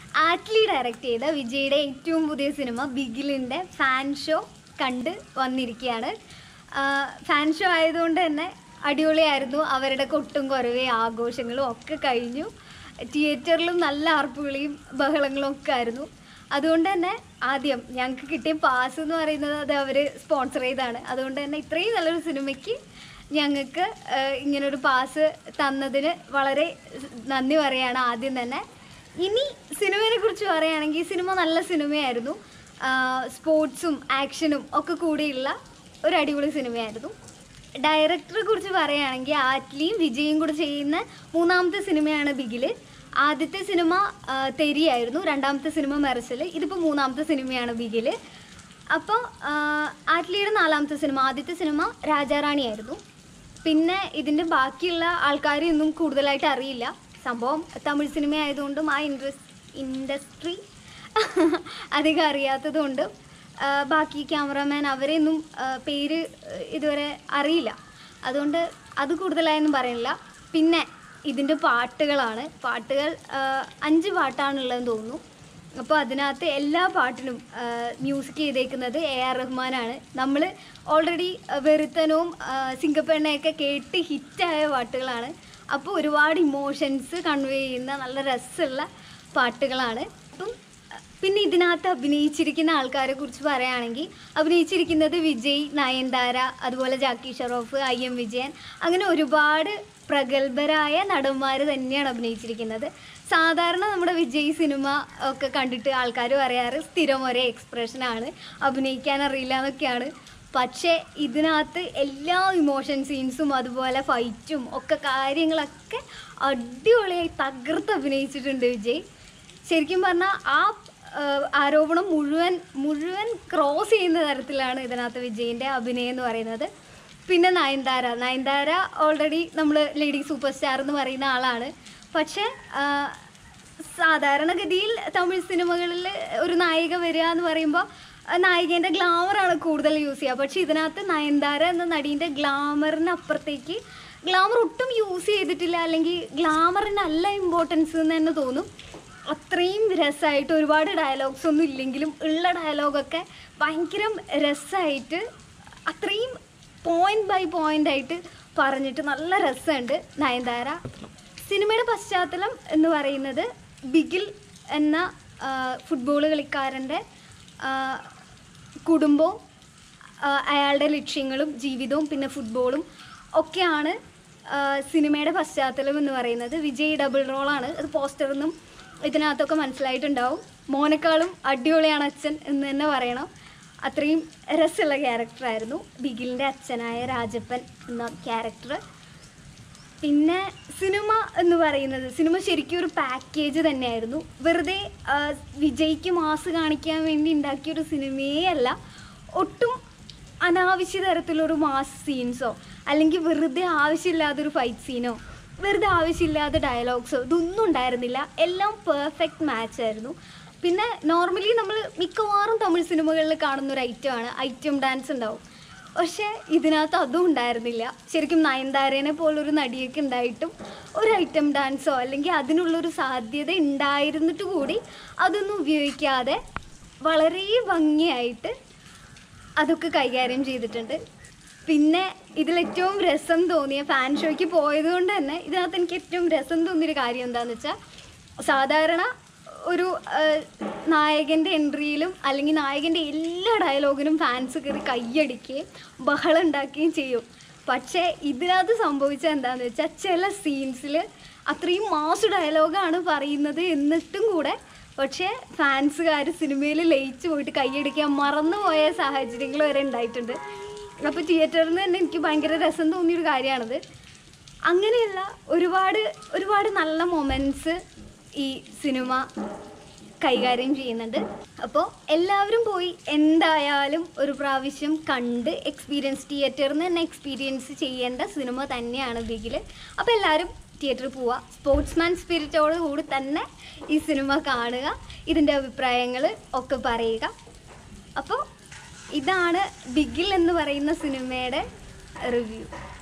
Attlee direct ചെയ്ത വിജയുടെ ഏറ്റവും പുതിയ സിനിമ ബിഗിലിൻ്റെ ഫാൻ ഷോ കണ്ട് വന്നിരിക്കുകയാണ് ഫാൻ ഷോ ആയതുകൊണ്ട് തന്നെ അടിപൊളിയായിരുന്നു അവരുടെ കൊട്ടും കുറവേ ആഘോഷങ്ങളും ഒക്കെ കഴിഞ്ഞു തിയേറ്ററിലും നല്ല ആർപ്പുകളിയും ബഹളങ്ങളും ഒക്കെ ആയിരുന്നു അതുകൊണ്ട് തന്നെ ആദ്യം ഞങ്ങൾക്ക് കിട്ടിയ പാസ് എന്ന് പറയുന്നത് അത് അവർ സ്പോൺസർ ചെയ്താണ് അതുകൊണ്ട് തന്നെ ഇത്രയും നല്ലൊരു സിനിമയ്ക്ക് ഞങ്ങൾക്ക് ഏഹ്, ഇങ്ങനൊരു പാസ് തന്നതിന് വളരെ നന്ദി പറയാണ് ആദ്യം തന്നെ ഇനി സിനിമയെ കുറിച്ച് പറയുകയാണെങ്കിൽ സിനിമ നല്ല സിനിമയായിരുന്നു സ്പോർട്സും ആക്ഷനും ഒക്കെ കൂടിയുള്ള ഒരു അടിപൊളി സിനിമയായിരുന്നു ഡയറക്ടറെ കുറിച്ച് പറയുകയാണെങ്കിൽ ആറ്റ്ലിയും വിജയും കൂടെ ചെയ്യുന്ന മൂന്നാമത്തെ സിനിമയാണ് ബിഗില് ആദ്യത്തെ സിനിമ ആ, തെരിയായിരുന്നു രണ്ടാമത്തെ സിനിമ മെറസൽ ഇതിപ്പോൾ മൂന്നാമത്തെ സിനിമയാണ് ബിഗില് അപ്പോൾ ആറ്റ്ലിയുടെ നാലാമത്തെ സിനിമ ആദ്യത്തെ സിനിമ രാജാറാണിയായിരുന്നു പിന്നെ ഇതിൻ്റെ ബാക്കിയുള്ള ആൾക്കാരെയൊന്നും കൂടുതലായിട്ട് അറിയില്ല സംഭവം തമിഴ് സിനിമ ആയതുകൊണ്ടും ആ ഇൻഡസ് ഇൻഡസ്ട്രി അധികം അറിയാത്തതുകൊണ്ടും ആ, ബാക്കി ക്യാമറാമാൻ അവരെയൊന്നും ആ, പേര് ആ, ഇതുവരെ അറിയില്ല അതുകൊണ്ട് അത് കൂടുതലായൊന്നും പറയുന്നില്ല പിന്നെ ഇതിൻ്റെ പാട്ടുകളാണ് പാട്ടുകൾ ആ, അഞ്ച് പാട്ടാണുള്ളതെന്ന് തോന്നുന്നു അപ്പോൾ അതിനകത്ത് എല്ലാ പാട്ടിനും മ്യൂസിക് ചെയ്തേക്കുന്നത് എ ആർ റഹ്മാനാണ് നമ്മൾ ഓൾറെഡി വെറുത്തനവും ആ, സിംഗപ്പെണ്ണയൊക്കെ കേട്ട് ഹിറ്റായ പാട്ടുകളാണ് അപ്പോൾ ഒരുപാട് ഇമോഷൻസ് കൺവേ ചെയ്യുന്ന നല്ല രസമുള്ള പാട്ടുകളാണ് അപ്പം പിന്നെ ഇതിനകത്ത് അഭിനയിച്ചിരിക്കുന്ന ആൾക്കാരെ കുറിച്ച് പറയുകയാണെങ്കിൽ അഭിനയിച്ചിരിക്കുന്നത് വിജയ് നയൻതാര അതുപോലെ ജാക്കി ഷറോഫ് ഐ എം വിജയൻ അങ്ങനെ ഒരുപാട് പ്രഗത്ഭരായ നടന്മാർ തന്നെയാണ് അഭിനയിച്ചിരിക്കുന്നത് സാധാരണ നമ്മുടെ വിജയ് സിനിമ ഒക്കെ കണ്ടിട്ട് ആൾക്കാർ പറയാറ് സ്ഥിരം ഒരേ എക്സ്പ്രഷനാണ് അഭിനയിക്കാൻ അറിയില്ല എന്നൊക്കെയാണ് പക്ഷേ ഇതിനകത്ത് എല്ലാ ഇമോഷൻ സീൻസും അതുപോലെ ഫൈറ്റും ഒക്കെ കാര്യങ്ങളൊക്കെ അടിപൊളിയായി തകർത്ത് അഭിനയിച്ചിട്ടുണ്ട് വിജയ് ശരിക്കും പറഞ്ഞാൽ ആ ആ, ആരോപണം മുഴുവൻ മുഴുവൻ ക്രോസ് ചെയ്യുന്ന തരത്തിലാണ് ഇതിനകത്ത് വിജയിൻ്റെ അഭിനയം എന്ന് പറയുന്നത് പിന്നെ നയൻതാര നയൻതാര ഓൾറെഡി നമ്മൾ ലേഡി സൂപ്പർ സ്റ്റാർ എന്ന് പറയുന്ന ആളാണ് പക്ഷേ ആ, സാധാരണഗതിയിൽ തമിഴ് സിനിമകളിൽ ഒരു നായിക വരിക എന്ന് പറയുമ്പോൾ നായികേൻ്റെ ഗ്ലാമറാണ് കൂടുതൽ യൂസ് ചെയ്യുക പക്ഷേ ഇതിനകത്ത് നയൻതാര എന്ന നടീൻ്റെ ഗ്ലാമറിന് അപ്പുറത്തേക്ക് ഗ്ലാമർ ഒട്ടും യൂസ് ചെയ്തിട്ടില്ല അല്ലെങ്കിൽ ഗ്ലാമറിനല്ല ഇമ്പോർട്ടൻസ് എന്ന് തന്നെ തോന്നും അത്രയും രസമായിട്ട് ഒരുപാട് ഡയലോഗ്സ് ഒന്നും ഇല്ലെങ്കിലും ഉള്ള ഡയലോഗൊക്കെ ഭയങ്കര രസമായിട്ട് അത്രയും പോയിന്റ് ബൈ പോയിന്റ് ആയിട്ട് പറഞ്ഞിട്ട് നല്ല രസമുണ്ട് നയൻതാര സിനിമയുടെ പശ്ചാത്തലം എന്ന് പറയുന്നത് ബിഗിൽ എന്ന ഫുട്ബോൾ കളിക്കാരൻ്റെ ആ, കുടുംബവും ആ, അയാളുടെ ലക്ഷ്യങ്ങളും ജീവിതവും പിന്നെ ഫുട്ബോളും ഒക്കെയാണ് ആ, സിനിമയുടെ പശ്ചാത്തലം എന്ന് പറയുന്നത് വിജയ് ഡബിൾ റോളാണ് അത് പോസ്റ്ററിൽ നിന്നും ഇതിനകത്തൊക്കെ മനസ്സിലായിട്ടുണ്ടാവും മോനേക്കാളും അടിപൊളിയാണ് അച്ഛൻ എന്ന് തന്നെ പറയണം അത്രയും രസമുള്ള ക്യാരക്ടറായിരുന്നു ബിഗിലിൻ്റെ അച്ഛനായ രാജപ്പൻ എന്ന ക്യാരക്ടർ പിന്നെ സിനിമ എന്ന് പറയുന്നത് സിനിമ ശരിക്കും ഒരു പാക്കേജ് തന്നെയായിരുന്നു വെറുതെ ആ, വിജയ്ക്ക് മാസ് കാണിക്കാൻ വേണ്ടി ഉണ്ടാക്കിയ ഒരു സിനിമയേ അല്ല ഒട്ടും അനാവശ്യ തരത്തിലൊരു മാസ് സീൻസോ അല്ലെങ്കിൽ വെറുതെ ആവശ്യമില്ലാത്തൊരു ഫൈറ്റ് സീനോ വെറുതെ ആവശ്യമില്ലാത്ത ഡയലോഗ്സോ ഇതൊന്നും ഉണ്ടായിരുന്നില്ല എല്ലാം പെർഫെക്റ്റ് മാച്ച് ആയിരുന്നു പിന്നെ നോർമലി നമ്മൾ മിക്കവാറും തമിഴ് സിനിമകളിൽ കാണുന്ന ഒരു ഐറ്റമാണ് ഐറ്റം ഡാൻസ് ഉണ്ടാവും പക്ഷേ ഇതിനകത്ത് അതും ഉണ്ടായിരുന്നില്ല ശരിക്കും നയൻതാരേനെ പോലൊരു നടിയൊക്കെ ഉണ്ടായിട്ടും ഒരു ഐറ്റം ഡാൻസോ അല്ലെങ്കിൽ അതിനുള്ളൊരു സാധ്യത ഉണ്ടായിരുന്നിട്ട് കൂടി അതൊന്നും ഉപയോഗിക്കാതെ വളരെ ഭംഗിയായിട്ട് അതൊക്കെ കൈകാര്യം ചെയ്തിട്ടുണ്ട് പിന്നെ ഇതിലേറ്റവും രസം തോന്നിയ ഫാൻ ഷോയ്ക്ക് പോയത് കൊണ്ട് തന്നെ ഇതിനകത്ത് എനിക്ക് ഏറ്റവും രസം തോന്നിയൊരു കാര്യം എന്താണെന്ന് വെച്ചാൽ സാധാരണ ഒരു നായകൻ്റെ എൻട്രിയിലും അല്ലെങ്കിൽ നായകൻ്റെ എല്ലാ ഡയലോഗിനും ഫാൻസ് കയറി കൈയടിക്കുകയും ബഹളം ഉണ്ടാക്കുകയും ചെയ്യും പക്ഷേ ഇതിനകത്ത് സംഭവിച്ചത് എന്താണെന്ന് വെച്ചാൽ ചില സീൻസിൽ അത്രയും മാസ് ഡയലോഗാണ് പറയുന്നത് എന്നിട്ടും കൂടെ പക്ഷേ ഫാൻസുകാർ സിനിമയിൽ ലയിച്ചു പോയിട്ട് കൈയടിക്കാൻ മറന്നുപോയ സാഹചര്യങ്ങൾ വരെ ഉണ്ടായിട്ടുണ്ട് അപ്പോൾ തിയേറ്ററിൽ നിന്ന് തന്നെ എനിക്ക് ഭയങ്കര രസം തോന്നിയൊരു കാര്യമാണത് അങ്ങനെയുള്ള ഒരുപാട് ഒരുപാട് നല്ല മൊമെൻറ്റ്സ് ഈ സിനിമ കൈകാര്യം ചെയ്യുന്നുണ്ട് അപ്പോൾ എല്ലാവരും പോയി എന്തായാലും ഒരു പ്രാവശ്യം കണ്ട് എക്സ്പീരിയൻസ് തിയേറ്ററിൽ നിന്ന് തന്നെ എക്സ്പീരിയൻസ് ചെയ്യേണ്ട സിനിമ തന്നെയാണ് ബിഗിൽ അപ്പോൾ എല്ലാവരും തിയേറ്ററിൽ പോവുക സ്പോർട്സ്മാൻ സ്പിരിറ്റോട് കൂടി തന്നെ ഈ സിനിമ കാണുക ഇതിൻ്റെ അഭിപ്രായങ്ങൾ ഒക്കെ പറയുക അപ്പോൾ ഇതാണ് ബിഗിൽ എന്ന് പറയുന്ന സിനിമയുടെ റിവ്യൂ